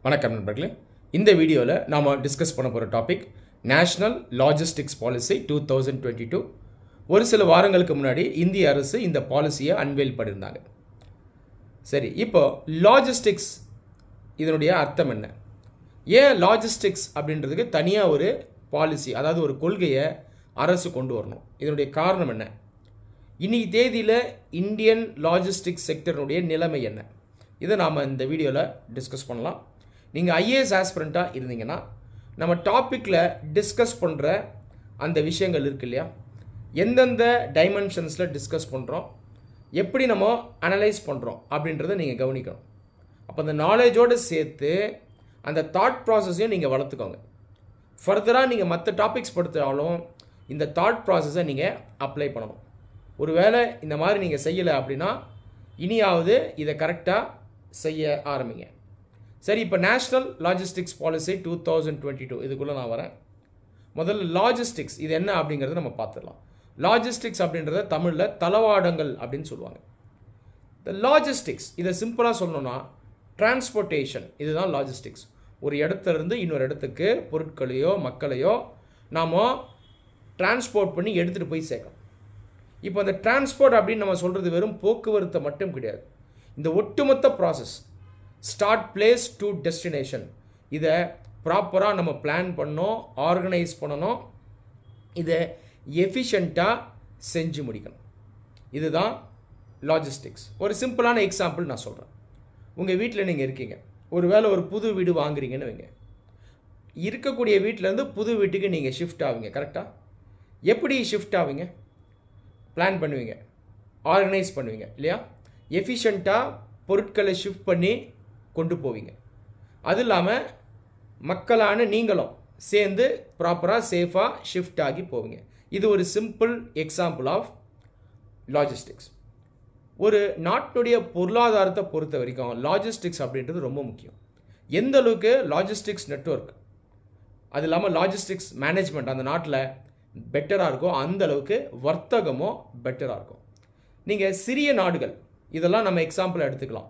வணக்கம் நண்பர்களே இந்த வீடியோவில் நாம் டிஸ்கஸ் பண்ண போகிற topic national logistics policy two thousand twenty two ஒரு சில வாரங்களுக்கு முன்னாடி இந்திய அரசு இந்த பாலிசியை அன்வெயில் பண்ணியிருந்தாங்க சரி இப்போ லாஜிஸ்டிக்ஸ் இதனுடைய அர்த்தம் என்ன ஏன் லாஜிஸ்டிக்ஸ் அப்படின்றதுக்கு தனியாக ஒரு பாலிசி அதாவது ஒரு கொள்கையை அரசு கொண்டு வரணும் இதனுடைய காரணம் என்ன இன்னைக்கு தேதியில் இந்தியன் லாஜிஸ்டிக்ஸ் செக்டருடைய நிலைமை என்ன இதை நாம் இந்த வீடியோவில் டிஸ்கஸ் பண்ணலாம் நீங்கள் ஐஏஎஸ் ஆஸ்பிரண்ட்டாக இருந்தீங்கன்னா நம்ம டாப்பிக்கில் டிஸ்கஸ் பண்ணுற அந்த விஷயங்கள் இருக்கு இல்லையா எந்தெந்த டைமென்ஷன்ஸில் டிஸ்கஸ் பண்ணுறோம் எப்படி நம்ம அனலைஸ் பண்ணுறோம் அப்படின்றத நீங்கள் கவனிக்கணும் அப்போ அந்த நாலேஜோடு சேர்த்து அந்த தாட் ப்ராசஸையும் நீங்கள் வளர்த்துக்கோங்க ஃபர்தராக நீங்கள் மற்ற டாபிக்ஸ் படுத்தாலும் இந்த தாட் ப்ராசஸை நீங்கள் அப்ளை பண்ணணும் ஒருவேளை இந்த மாதிரி நீங்கள் செய்யலை அப்படின்னா இனியாவது இதை கரெக்டாக செய்ய ஆரம்பிங்க சரி இப்போ national logistics policy two thousand twenty two இதுக்குள்ளே நான் வரேன் முதல்ல லாஜிஸ்டிக்ஸ் இது என்ன அப்படிங்கிறத நம்ம பார்த்துடலாம் லாஜிஸ்டிக்ஸ் அப்படின்றத தமிழில் தளவாடங்கள் அப்படின்னு சொல்லுவாங்க இந்த லாஜிஸ்டிக்ஸ் இதை சிம்பிளாக சொல்லணும்னா டிரான்ஸ்போர்ட்டேஷன் இதுதான் லாஜிஸ்டிக்ஸ் ஒரு இடத்துல இருந்து இன்னொரு இடத்துக்கு பொருட்களையோ மக்களையோ நாம் டிரான்ஸ்போர்ட் பண்ணி எடுத்துகிட்டு போய் சேர்க்கணும் இப்போ அந்த டிரான்ஸ்போர்ட் அப்படின்னு நம்ம சொல்கிறது வெறும் போக்குவரத்தை மட்டும் கிடையாது இந்த ஒட்டுமொத்த process start place to destination இதை ப்ராப்பராக நம்ம பிளான் பண்ணோம் ஆர்கனைஸ் பண்ணணும் இதை எஃபிஷியண்ட்டாக செஞ்சு முடிக்கணும் இதுதான் லாஜிஸ்டிக்ஸ் ஒரு சிம்பிளான எக்ஸாம்பிள் நான் சொல்கிறேன் உங்கள் வீட்டில் நீங்கள் இருக்கீங்க ஒரு வேளை ஒரு புது வீடு வாங்குறீங்கன்னு வைங்க இருக்கக்கூடிய வீட்டிலேருந்து புது வீட்டுக்கு நீங்கள் ஷிஃப்ட் ஆவீங்க கரெக்டாக எப்படி ஷிஃப்ட் ஆவீங்க பிளான் பண்ணுவீங்க ஆர்கனைஸ் பண்ணுவீங்க இல்லையா எஃபிஷியண்ட்டாக பொருட்களை ஷிஃப்ட் பண்ணி கொண்டு போவீங்க அது இல்லாமல் மக்களான நீங்களும் சேர்ந்து ப்ராப்பராக சேஃபாக ஷிஃப்ட் ஆகி போவீங்க இது ஒரு சிம்பிள் எக்ஸாம்பிள் ஆஃப் லாஜிஸ்டிக்ஸ் ஒரு நாட்டினுடைய பொருளாதாரத்தை பொறுத்த வரைக்கும் லாஜிஸ்டிக்ஸ் அப்படின்றது ரொம்ப முக்கியம் எந்த அளவுக்கு லாஜிஸ்டிக்ஸ் நெட்ஒர்க் அது இல்லாமல் லாஜிஸ்டிக்ஸ் மேனேஜ்மெண்ட் அந்த நாட்டில் பெட்டராக இருக்கும் அந்த அளவுக்கு வர்த்தகமும் பெட்டராக இருக்கும் நீங்கள் சிறிய நாடுகள் இதெல்லாம் நம்ம எக்ஸாம்பிள் எடுத்துக்கலாம்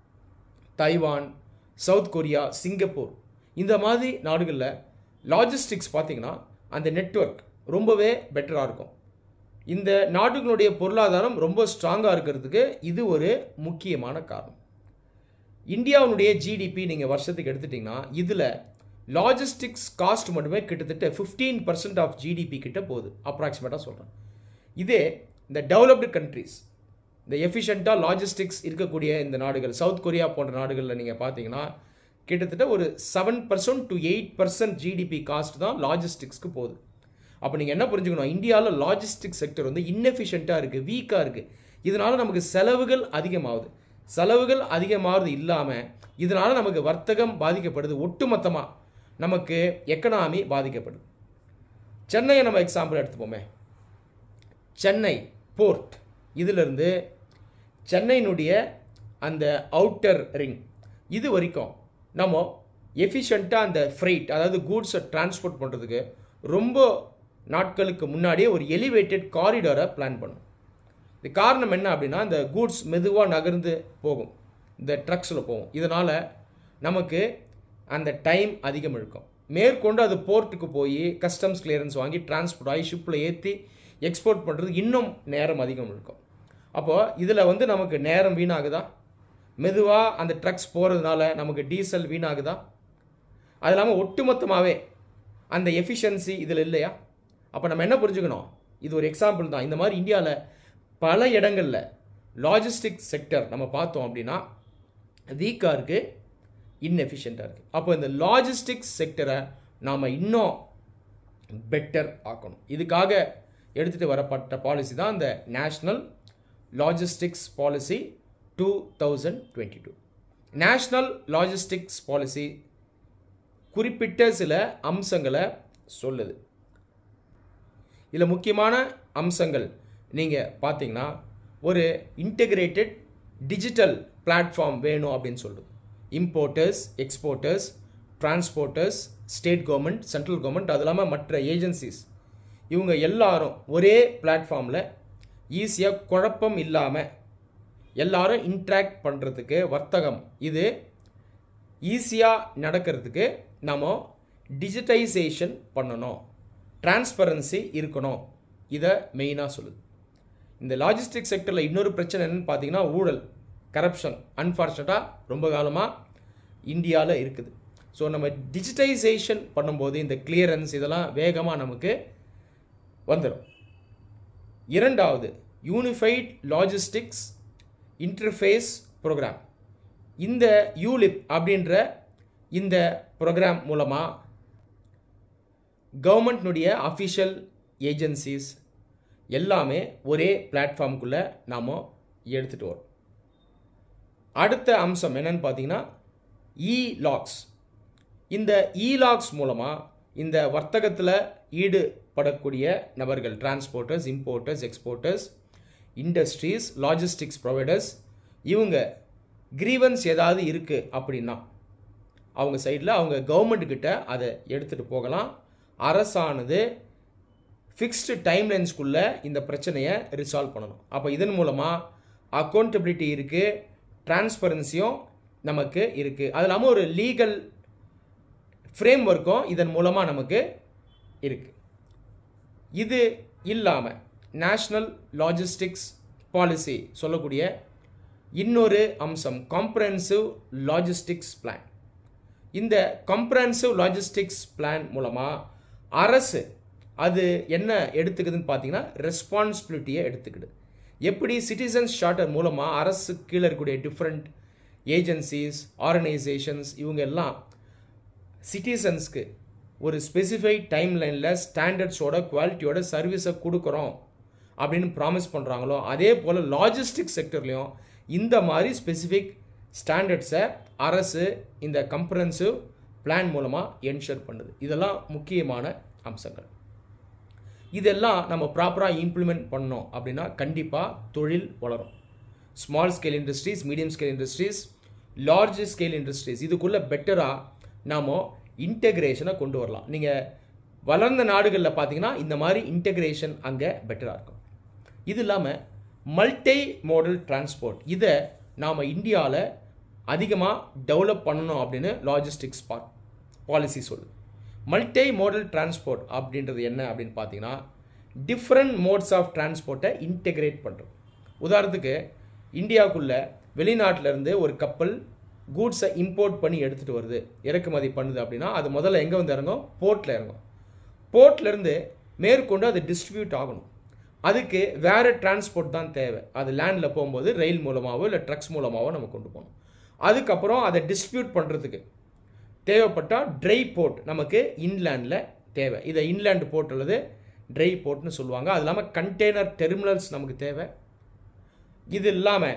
தைவான் சவுத் கொரியா சிங்கப்பூர் இந்த மாதிரி நாடுகளில் லாஜிஸ்டிக்ஸ் பார்த்தீங்கன்னா அந்த நெட்ஒர்க் ரொம்பவே பெட்டராக இருக்கும் இந்த நாடுகளுடைய பொருளாதாரம் ரொம்ப ஸ்ட்ராங்காக இருக்கிறதுக்கு இது ஒரு முக்கியமான காரணம் இந்தியாவுடைய ஜிடிபி நீங்கள் வருஷத்துக்கு எடுத்துட்டிங்கன்னா இதில் லாஜிஸ்டிக்ஸ் காஸ்ட் மட்டுமே கிட்டத்தட்ட ஃபிஃப்டீன் பர்சன்ட் ஆஃப் ஜிடிபி கிட்ட போகுது அப்ராக்சிமேட்டாக சொல்கிறேன் இதே இந்த டெவலப்டு கண்ட்ரீஸ் இந்த எஃபிஷியண்ட்டாக லாஜிஸ்டிக்ஸ் இருக்கக்கூடிய இந்த நாடுகள் சவுத் கொரியா போன்ற நாடுகளில் நீங்கள் பார்த்தீங்கன்னா கிட்டத்தட்ட ஒரு seven percent to eight percent GDP cost தான் லாஜிஸ்டிக்ஸ்க்கு போகுது அப்போ நீங்கள் என்ன புரிஞ்சுக்கணும் இந்தியாவில் லாஜிஸ்டிக் செக்டர் வந்து இன்னெஃபிஷியண்ட்டாக இருக்குது வீக்காக இருக்குது இதனால் நமக்கு செலவுகள் அதிகமாகுது செலவுகள் அதிகமாகிறது இல்லாமல் இதனால் நமக்கு வர்த்தகம் பாதிக்கப்படுது ஒட்டுமொத்தமாக நமக்கு எக்கனாமி பாதிக்கப்படுது சென்னையை நம்ம எக்ஸாம்பிள் எடுத்துப்போமே சென்னை போர்ட் இதிலிருந்து சென்னையினுடைய அந்த அவுட்டர் ரிங் இது வரைக்கும் நம்ம எஃபிஷியண்ட்டாக அந்த ஃப்ரைட் அதாவது கூட்ஸை டிரான்ஸ்போர்ட் பண்ணுறதுக்கு ரொம்ப நாட்களுக்கு முன்னாடியே ஒரு எலிவேட்டட் காரிடாரை பிளான் பண்ணும் இது காரணம் என்ன அப்படின்னா இந்த கூட்ஸ் மெதுவாக நகர்ந்து போகும் இந்த ட்ரக்ஸில் போகும் இதனால் நமக்கு அந்த டைம் அதிகம் இருக்கும் மேற்கொண்டு அது போர்ட்டுக்கு போய் கஸ்டம்ஸ் கிளியரன்ஸ் வாங்கி டிரான்ஸ்போர்ட் ஆகி ஷிப்பில் ஏற்றி எக்ஸ்போர்ட் பண்ணுறது இன்னும் நேரம் அதிகம் இருக்கும் அப்போது இதில் வந்து நமக்கு நேரம் வீணாகுதா மெதுவாக அந்த ட்ரக்ஸ் போகிறதுனால நமக்கு டீசல் வீணாகுதா அது இல்லாமல் ஒட்டுமொத்தமாகவே அந்த எஃபிஷியன்சி இதில் இல்லையா அப்போ நம்ம என்ன புரிஞ்சுக்கணும் இது ஒரு எக்ஸாம்பிள் தான் இந்த மாதிரி இந்தியாவில் பல இடங்களில் லாஜிஸ்டிக் செக்டர் நம்ம பார்த்தோம் அப்படின்னா வீக்காக இருக்குது இன்எஃபிஷியண்ட்டாக இருக்குது அப்போ இந்த லாஜிஸ்டிக்ஸ் செக்டரை நாம் இன்னும் பெட்டர் ஆக்கணும் இதுக்காக எடுத்துகிட்டு வரப்பட்ட பாலிசி தான் இந்த national logistics policy two thousand twenty two national logistics policy குறிப்பிட்ட சில அம்சங்களை சொல்லுது இதில் முக்கியமான அம்சங்கள் நீங்கள் பார்த்தீங்கன்னா ஒரு இன்டெகிரேட்டட் டிஜிட்டல் பிளாட்ஃபார்ம் வேணும் அப்படின்னு சொல்லுது importers exporters transporters state government central government அது இல்லாமல் மற்ற ஏஜென்சிஸ் இவங்க எல்லாரும் ஒரே பிளாட்ஃபார்மில் ஈஸியாக குழப்பம் இல்லாமல் எல்லாரும் இன்ட்ராக்ட் பண்ணுறதுக்கு வர்த்தகம் இது ஈஸியாக நடக்கிறதுக்கு நம்ம டிஜிட்டைசேஷன் பண்ணணும் டிரான்ஸ்பரன்சி இருக்கணும் இதை மெயினாக சொல்லுது இந்த லாஜிஸ்டிக் செக்டரில் இன்னொரு பிரச்சனை என்னன்னு பார்த்தீங்கன்னா ஊழல் கரப்ஷன் அன்ஃபார்ச்சுனேட்டாக ரொம்ப காலமாக இந்தியாவில் இருக்குது ஸோ நம்ம டிஜிட்டைசேஷன் பண்ணும்போது இந்த கிளியரன்ஸ் இதெல்லாம் வேகமாக நமக்கு வந்துடும் இரண்டாவது யூனிஃபைட் லாஜிஸ்டிக்ஸ் இன்டர்ஃபேஸ் ப்ரோக்ராம் இந்த யூலிப் அப்படின்ற இந்த ப்ரோக்ராம் மூலமாக கவர்மெண்ட்னுடைய அஃபிஷியல் ஏஜென்சிஸ் எல்லாமே ஒரே பிளாட்ஃபார்முக்குள்ளே நாம் எடுத்துகிட்டு வரோம் அடுத்த அம்சம் என்னன்னு பார்த்தீங்கன்னா இ லாக்ஸ் இந்த இ லாக்ஸ் மூலமாக இந்த வர்த்தகத்தில் ஈடுபடக்கூடிய நபர்கள் transporters importers exporters industries logistics providers இவங்க கிரீவன்ஸ் ஏதாவது இருக்குது அப்படின்னா அவங்க சைடில் அவங்க கவர்மெண்ட்டுக்கிட்ட அதை எடுத்துகிட்டு போகலாம் அரசானது ஃபிக்ஸ்டு டைம்லைன்ஸ்குள்ளே இந்த பிரச்சனையை ரிசால்வ் பண்ணணும் அப்போ இதன் மூலமாக அக்கௌண்டபிலிட்டி இருக்குது டிரான்ஸ்பரன்சியும் நமக்கு இருக்குது அது இல்லாமல் ஒரு லீகல் ஃப்ரேம் ஒர்க்கும் இதன் மூலமாக நமக்கு இருக்குது இது இல்லாமல் நேஷ்னல் லாஜிஸ்டிக்ஸ் பாலிசி சொல்லக்கூடிய இன்னொரு அம்சம் காம்ப்ரஹென்சிவ் லாஜிஸ்டிக்ஸ் பிளான் இந்த காம்ப்ரஹென்சிவ் லாஜிஸ்டிக்ஸ் பிளான் மூலமாக அரசு அது என்ன எடுத்துக்குதுன்னு பார்த்தீங்கன்னா ரெஸ்பான்சிபிலிட்டியை எடுத்துக்கிது எப்படி சிட்டிசன்ஸ் சார்ட்டர் மூலமாக அரசு கீழே இருக்கக்கூடிய டிஃப்ரெண்ட் ஏஜென்சிஸ் ஆர்கனைசேஷன்ஸ் இவங்க எல்லாம் சிட்டிசன்ஸ்க்கு ஒரு ஸ்பெசிஃபைட் டைம் லைனில் ஸ்டாண்டர்ட்ஸோட குவாலிட்டியோட சர்வீஸை கொடுக்குறோம் அப்படின்னு ப்ராமிஸ் பண்ணுறாங்களோ அதே போல் லாஜிஸ்டிக் செக்டர்லேயும் இந்த மாதிரி ஸ்பெசிஃபிக் ஸ்டாண்டர்ட்ஸை அரசு இந்த கம்ப்ரன்சிவ் பிளான் மூலமாக என்ஷூர் பண்ணுது இதெல்லாம் முக்கியமான அம்சங்கள் இதெல்லாம் நம்ம ப்ராப்பராக இம்ப்ளிமெண்ட் பண்ணோம் அப்படின்னா கண்டிப்பாக தொழில் வளரும் small scale industries medium scale industries large scale industries இதுக்குள்ளே பெட்டராக நாம் இன்டெகிரேஷனை கொண்டு வரலாம் நீங்கள் வளர்ந்த நாடுகளில் பார்த்தீங்கன்னா இந்த மாதிரி இன்டெகிரேஷன் அங்கே பெட்டராக இருக்கும் இது இல்லாமல் மல்டி மோடல் டிரான்ஸ்போர்ட் இதை நாம் இந்தியாவில் அதிகமாக டெவலப் பண்ணணும் அப்படின்னு லாஜிஸ்டிக்ஸ் பா பாலிசி சொல்லுது மல்டி மோடல் டிரான்ஸ்போர்ட் அப்படின்றது என்ன அப்படின்னு பார்த்தீங்கன்னா டிஃப்ரெண்ட் மோட்ஸ் ஆஃப் டிரான்ஸ்போர்ட்டை இன்டெகிரேட் பண்ணுறோம் உதாரணத்துக்கு இந்தியாவுக்குள்ளே வெளிநாட்டிலேருந்து ஒரு கப்பல் கூட்ஸை இம்போர்ட் பண்ணி எடுத்துகிட்டு வருது இறக்குமதி பண்ணுது அப்படின்னா அது முதல்ல எங்கே வந்து இறங்கும் போர்ட்டில் இறங்கும் போர்ட்லேருந்து மேற்கொண்டு அது டிஸ்ட்ரிபியூட் ஆகணும் அதுக்கு வேறு டிரான்ஸ்போர்ட் தான் தேவை அது லேண்டில் போகும்போது ரயில் மூலமாகவோ இல்லை ட்ரக்ஸ் மூலமாகவோ நம்ம கொண்டு போகணும் அதுக்கப்புறம் அதை டிஸ்ட்ரிபியூட் பண்ணுறதுக்கு தேவைப்பட்டால் ட்ரை போர்ட் நமக்கு இன்லேண்டில் தேவை இதை இன்லேண்ட் போர்ட் அல்லது ட்ரை போர்ட்னு சொல்லுவாங்க அது இல்லாமல் கண்டெய்னர் டெர்மினல்ஸ் நமக்கு தேவை இது இல்லாமல்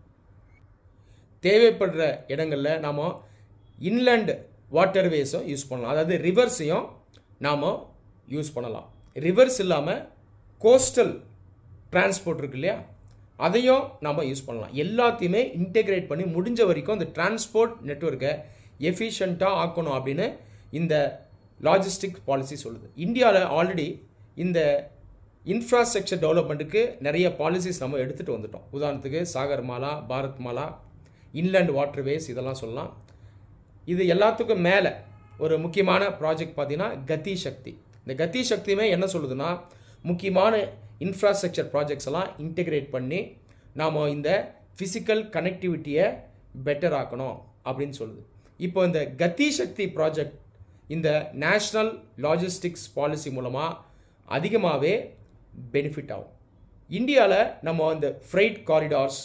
தேவைப்படுற இடங்களில் நாம் இன்லேண்ட் வாட்டர்வேஸும் யூஸ் பண்ணலாம் அதாவது ரிவர்ஸையும் நாம் யூஸ் பண்ணலாம் ரிவர்ஸ் இல்லாமல் கோஸ்டல் டிரான்ஸ்போர்ட் இருக்கு இல்லையா அதையும் நம்ம யூஸ் பண்ணலாம் எல்லாத்தையுமே இன்டெகிரேட் பண்ணி முடிஞ்ச வரைக்கும் இந்த டிரான்ஸ்போர்ட் நெட்ஒர்க்கை எஃபிஷியண்ட்டாக ஆக்கணும் அப்படின்னு இந்த லாஜிஸ்டிக் பாலிசி சொல்லுது இந்தியாவில் ஆல்ரெடி இந்த இன்ஃப்ராஸ்ட்ரக்சர் டெவலப்மெண்ட்டுக்கு நிறைய பாலிசிஸ் நம்ம எடுத்துகிட்டு வந்துட்டோம் உதாரணத்துக்கு Sagarmala Bharatmala inland waterways இதெல்லாம் சொல்லலாம் இது எல்லாத்துக்கும் மேலே ஒரு முக்கியமான ப்ராஜெக்ட் பார்த்தீங்கன்னா கதி சக்தி இந்த கதி சக்தியுமே என்ன சொல்லுதுன்னா முக்கியமான இன்ஃப்ராஸ்ட்ரக்சர் ப்ராஜெக்ட்ஸ் எல்லாம் இன்டெகிரேட் பண்ணி நாம் இந்த ஃபிசிக்கல் கனெக்டிவிட்டியை பெட்டர் ஆக்கணும் அப்படின்னு சொல்லுது இப்போ இந்த கதி சக்தி ப்ராஜெக்ட் இந்த நேஷ்னல் லாஜிஸ்டிக்ஸ் பாலிசி மூலமாக அதிகமாகவே பெனிஃபிட் ஆகும் இந்தியாவில் நம்ம இந்த freight corridors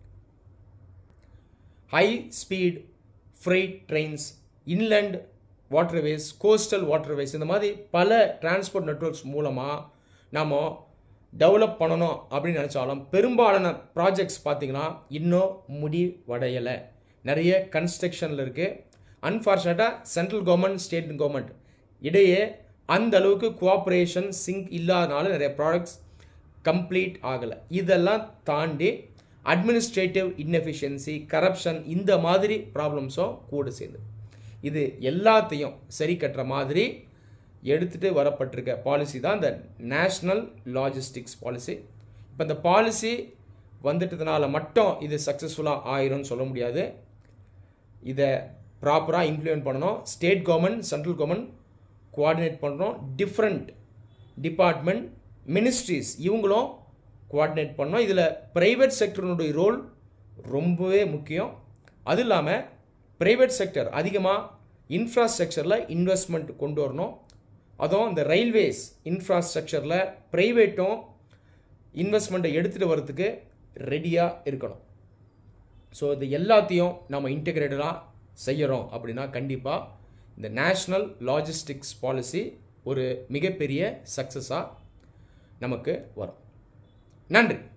high speed freight trains inland waterways coastal waterways இந்த மாதிரி பல டிரான்ஸ்போர்ட் நெட்ஒர்க்ஸ் மூலமாக நாம் டெவலப் பண்ணணும் அப்படின்னு நினச்சாலும் பெரும்பாலான ப்ராஜெக்ட்ஸ் பார்த்திங்கன்னா இன்னும் முடிவடையலை நிறைய கன்ஸ்ட்ரக்ஷனில் இருக்குது அன்ஃபார்ச்சுனேட்டாக சென்ட்ரல் கவர்மெண்ட் ஸ்டேட் கவர்மெண்ட் இடையே அந்த அளவுக்கு கோஆப்ரேஷன் சிங்க் இல்லாதனால நிறைய ப்ராடக்ட்ஸ் கம்ப்ளீட் ஆகலை இதெல்லாம் தாண்டி அட்மினிஸ்ட்ரேட்டிவ் இன்எஃபிஷியன்சி கரப்ஷன் இந்த மாதிரி ப்ராப்ளம்ஸும் கூட சேர்ந்து இது எல்லாத்தையும் சரி கட்டுற மாதிரி எடுத்துகிட்டு வரப்பட்டிருக்க பாலிசி தான் இந்த நேஷ்னல் லாஜிஸ்டிக்ஸ் பாலிசி இப்போ இந்த பாலிசி வந்துட்டதுனால மட்டும் இது சக்ஸஸ்ஃபுல்லாக ஆயிரும்னு சொல்ல முடியாது இதை ப்ராப்பராக இம்ப்ளிமெண்ட் பண்ணணும் state government central government coordinate பண்ணுறோம் டிஃப்ரெண்ட் டிபார்ட்மெண்ட் மினிஸ்ட்ரிஸ் இவங்களும் கோஆர்டினேட் பண்ணோம் இதில் ப்ரைவேட் செக்டருடைய ரோல் ரொம்பவே முக்கியம் அது இல்லாமல் ப்ரைவேட் செக்டர் அதிகமாக இன்ஃப்ராஸ்ட்ரக்சரில் இன்வெஸ்ட்மெண்ட் கொண்டு வரணும் அதுவும் இந்த ரயில்வேஸ் இன்ஃப்ராஸ்ட்ரக்சரில் ப்ரைவேட்டும் இன்வெஸ்ட்மெண்ட்டை எடுத்துகிட்டு வரதுக்கு ரெடியாக இருக்கணும் ஸோ இது எல்லாத்தையும் நம்ம இன்டெகிரேட்டடாக செய்கிறோம் அப்படின்னா கண்டிப்பாக இந்த நேஷ்னல் லாஜிஸ்டிக்ஸ் பாலிசி ஒரு மிகப்பெரிய சக்ஸஸாக நமக்கு வரும் நன்றி